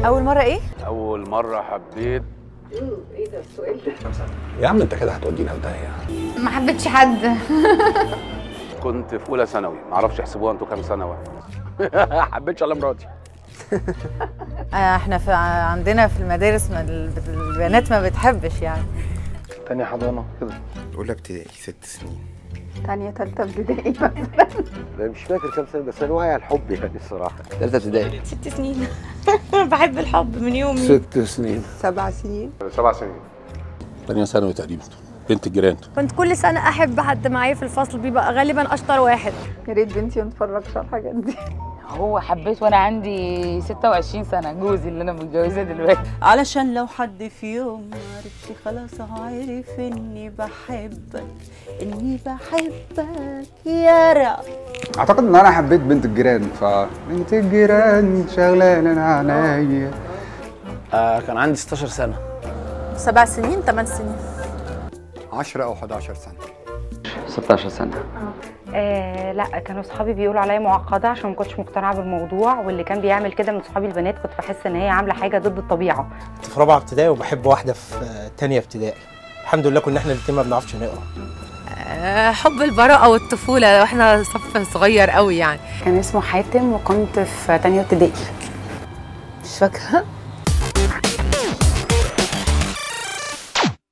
اول مره ايه اول مره حبيت يا عم انت كده هتودينا في داهيه ما حبيتش حد كنت في اولى ثانوي معرفش احسبوها انتوا كام سنه واحد حبيتش على مراتي آه، احنا في عندنا في المدارس ما ال- البنات ما بتحبش يعني تاني حضانه كده اولى ابتدائي ست سنين تانية تالتة ابتدائي مثلا انا مش فاكر كام سنه بس انا واعي على الحب يعني الصراحه ثالثه ابتدائي ست سنين بحب الحب من يومي ست سنين سبع سنين سبع سنين ثانيه ثانوي تقريبا بنت الجيران كنت كل سنة أحب حد معايا في الفصل بيبقى غالبا أشطر واحد يا ريت بنتي ما تتفرجش على الحاجات دي هو حبيت وانا عندي 26 سنه جوزي اللي انا متجوزاه دلوقتي علشان لو حد في يوم معرفش خلاص عارف اني بحبك اني بحبك يا رب اعتقد ان انا حبيت بنت الجيران فبنت الجيران شغلانه عينيا آه كان عندي 16 سنه سبع سنين ثمان سنين 10 او 11 سنه 16 سنه آه لا كانوا صحابي بيقولوا عليا معقده عشان ما كنتش مقتنعه بالموضوع واللي كان بيعمل كده من صحابي البنات كنت بحس ان هي عامله حاجه ضد الطبيعه كنت في رابعه ابتدائي وبحب واحده في آه، تانية ابتدائي الحمد لله كنا احنا الاثنين ما بنعرفش نقرا آه، حب البراءه والطفوله واحنا صف صغير قوي يعني كان اسمه حاتم وكنت في تانية ابتدائي مش فاكره